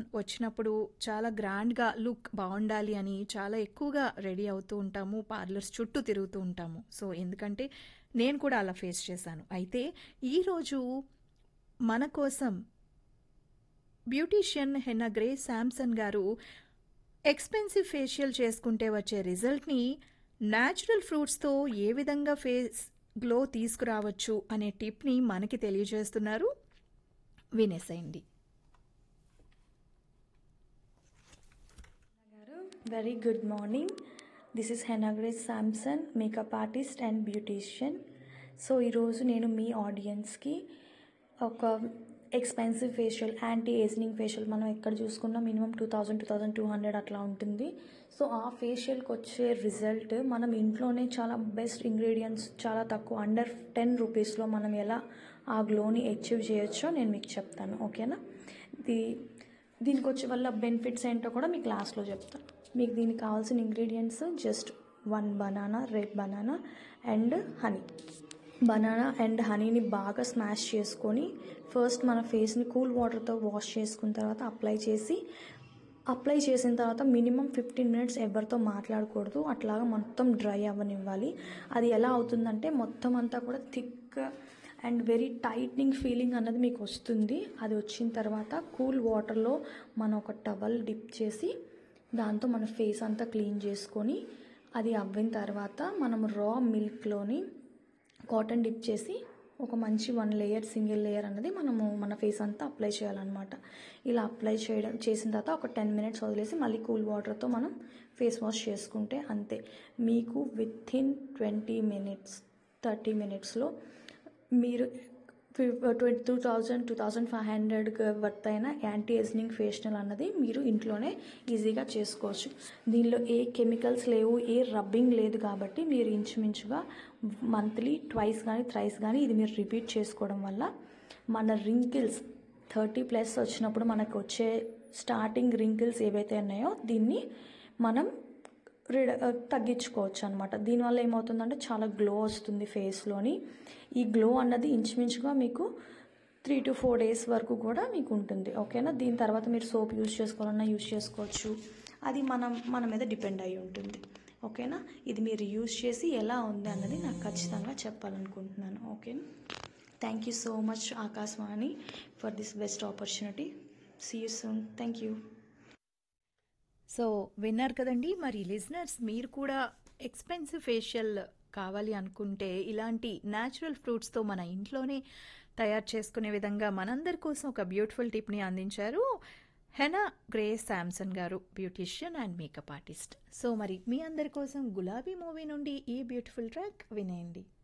వచ్చినప్పుడు చాలా గ్రాండ్‌గా లుక్ బావుండాలి అని చాలా ఎక్కువగా రెడీ అవుతూ ఉంటాము. పార్లర్స్ చుట్టూ తిరుగుతూ ఉంటాము. సో, ఎందుకంటే నేను కూడా అలా ఫేస్ చేశాను. అయితే ఈరోజు మన కోసం బ్యూటీషియన్ హెన్నా గ్రే శాంసన్ గారు ఎక్స్‌పెన్సివ్ ఫేషియల్ చేసుకుంటే వచ్చే రిజల్ట్‌ని న్యాచురల్ ఫ్రూట్స్‌తో ఏ విధంగా ఫేస్ గ్లో తీసుకురావచ్చు అనే టిప్‌ని మనకి తెలియజేస్తున్నారు. వినేసేయండి. గారు very good morning this is Henagrace Samson makeup artist and beautician so ఈరోజు నేను మీ ఆడియన్స్కి ఒక expensive facial anti ageing facial మనం ఎక్కడ చూసుకున్నా minimum two thousand two thousand two hundred అట్లా ఉంటుంది సో ఆ ఫేషియల్కి వచ్చే రిజల్ట్ మనం ఇంట్లోనే చాలా బెస్ట్ ఇంగ్రీడియంట్స్ చాలా తక్కువ అండర్ టెన్ రూపీస్లో మనం ఎలా ఆ గ్లోని అచీవ్ చేయొచ్చో నేను మీకు చెప్తాను ఓకేనా ఇది దీనికి వచ్చే వల్ల బెనిఫిట్స్ ఏంటో కూడా మీకు క్లాస్లో చెప్తాను మీకు దీనికి కావాల్సిన ingredients just one banana red banana and honey banana and హనీని బాగా స్మాష్ చేసుకొని ఫస్ట్ మన ఫేస్ని కూల్ వాటర్తో వాష్ చేసుకున్న తర్వాత అప్లై చేసి అప్లై చేసిన తర్వాత మినిమం ఫిఫ్టీన్ మినిట్స్ ఎవరితో మాట్లాడకూడదు అట్లాగా మొత్తం డ్రై అవ్వనివ్వాలి అది ఎలా అవుతుందంటే మొత్తం అంతా కూడా thick and very tightening feeling అన్నది మీకు వస్తుంది అది వచ్చిన తర్వాత కూల్ వాటర్లో మనం ఒక టవల్ డిప్ చేసి దాంతో మన ఫేస్ అంతా క్లీన్ చేసుకొని అది అవ్విన తర్వాత మనం రా మిల్క్లోని కాటన్ డిప్ చేసి ఒక మంచి వన్ లేయర్ సింగిల్ లేయర్ అనేది మనము మన ఫేస్ అంతా అప్లై చేయాలన్నమాట ఇలా అప్లై చేయడం చేసిన తర్వాత ఒక టెన్ మినిట్స్ వదిలేసి మళ్ళీ కూల్ వాటర్తో మనం ఫేస్ వాష్ చేసుకుంటే అంతే మీకు within twenty minutes thirty మినిట్స్లో మీరు twenty two thousand two thousand five hundred worth అయిన యాంటీ ఏజింగ్ ఫేషియల్ అన్నది మీరు ఇంట్లోనే ఈజీగా చేసుకోవచ్చు దీనిలో ఏ కెమికల్స్ లేవు ఏ రబ్బింగ్ లేదు కాబట్టి మీరు ఇంచుమించుగా మంత్లీ ట్వైస్ కానీ థ్రైస్ కానీ ఇది మీరు రిపీట్ చేసుకోవడం వల్ల మన రింకిల్స్ థర్టీ ప్లస్ వచ్చినప్పుడు మనకు వచ్చే స్టార్టింగ్ రింకిల్స్ ఏవైతే ఉన్నాయో దీన్ని మనం రిడ తగ్గించుకోవచ్చు అనమాట దీనివల్ల ఏమవుతుందంటే చాలా గ్లో వస్తుంది ఫేస్లోని ఈ గ్లో అన్నది ఇంచుమించుగా మీకు త్రీ టు ఫోర్ డేస్ వరకు కూడా మీకు ఉంటుంది ఓకేనా దీని తర్వాత మీరు సోప్ యూజ్ చేసుకోవాలన్నా యూజ్ చేసుకోవచ్చు అది మనం మన మీద డిపెండ్ అయి ఉంటుంది ఓకేనా ఇది మీరు యూజ్ చేసి ఎలా ఉంది అన్నది నాకు ఖచ్చితంగా చెప్పాలనుకుంటున్నాను ఓకేనా thank you so much Akashvani for this best opportunity see you soon thank you so విన్నారు కదండి మరి లిజనర్స్ మీరు కూడా ఎక్స్పెన్సివ్ ఫేషియల్ కావాలి అనుకుంటే ఇలాంటి న్యాచురల్ ఫ్రూట్స్తో మన ఇంట్లోనే తయారు చేసుకునే విధంగా మనందరి కోసం ఒక బ్యూటిఫుల్ టిప్ని అందించారు హెనా గ్రే శాంసన్ గారు beautician and makeup artist so మరి మీ అందరి కోసం గులాబీ మూవీ నుండి ఈ బ్యూటిఫుల్ ట్రాక్ వినేయండి